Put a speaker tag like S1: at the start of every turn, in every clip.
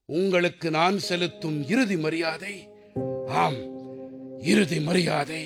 S1: உங்களுக்கு நான் செலுத்தும் இறுதி மரியாதை ஆம் இறுதி மரியாதை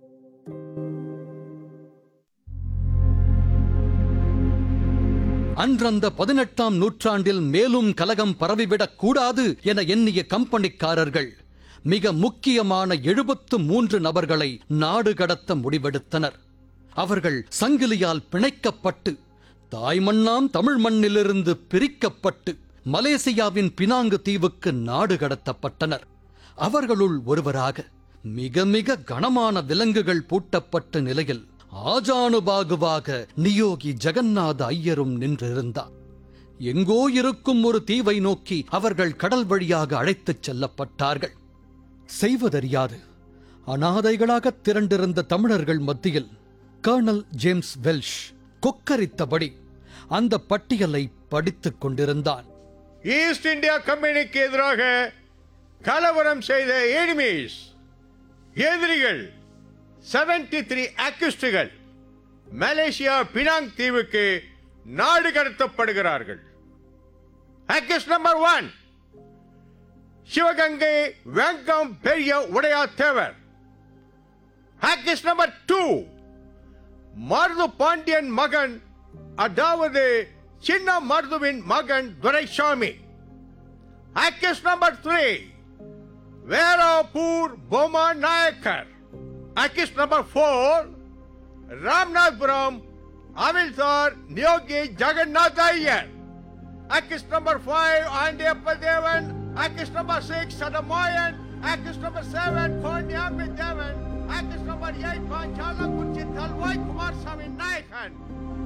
S2: அன்றந்த பதினெட்டாம் நூற்றாண்டில் மேலும் கலகம் பரவிவிடக் கூடாது என எண்ணிய கம்பெனிக்காரர்கள் மிக முக்கியமான எழுபத்து மூன்று நபர்களை நாடு கடத்த முடிவெடுத்தனர் அவர்கள் சங்கிலியால் பிணைக்கப்பட்டு தாய்மண்ணாம் தமிழ் மண்ணிலிருந்து பிரிக்கப்பட்டு மலேசியாவின் பினாங்கு தீவுக்கு நாடு கடத்தப்பட்டனர் அவர்களுள் ஒருவராக மிக மிக கனமான விலங்குகள் பூட்டப்பட்ட நிலையில் ஆஜானுபாகுவாக நியோகி ஜெகநாத ஐயரும் நின்றிருந்தார் எங்கோ இருக்கும் ஒரு தீவை நோக்கி அவர்கள் கடல் வழியாக அழைத்துச் செல்லப்பட்டார்கள் செய்வதறியாது அனாதைகளாக திரண்டிருந்த தமிழர்கள் மத்தியில் கர்னல் ஜேம்ஸ் வெல்ஷ் கொக்கரித்தபடி அந்த பட்டியலை படித்துக் கொண்டிருந்தான்
S3: ஈஸ்ட் இந்தியா கம்பெனிக்கு எதிராக கலவரம் செய்த எனிமீஸ் எதிரிகள் 73 த்ரீ அக்யூஸ்டுகள் மலேசியா பினாங் தீவுக்கு நாடு கடத்தப்படுகிறார்கள் accused number one Sivagangai Vengam Periya Udaya Thevar accused number two Marudhu Pandiyan மகன் அதாவது சின்ன மருதுவின் மகன் துரைசாமி ஆக்கஸ் நம்பர் த்ரீ வேராப்பூர் Bomma Nayakkar accused number four Ramnathpuram அமில்தார் Niyogi Jagannath Iyer accused number five Andiyappa Thevan accused number six சதமாயன் ஆக்கஸ் நம்பர் செவன் பாண்டியாமி Thevan accused number eight Panchalankurichi Dalavai Kumarasamy நாயக்கன்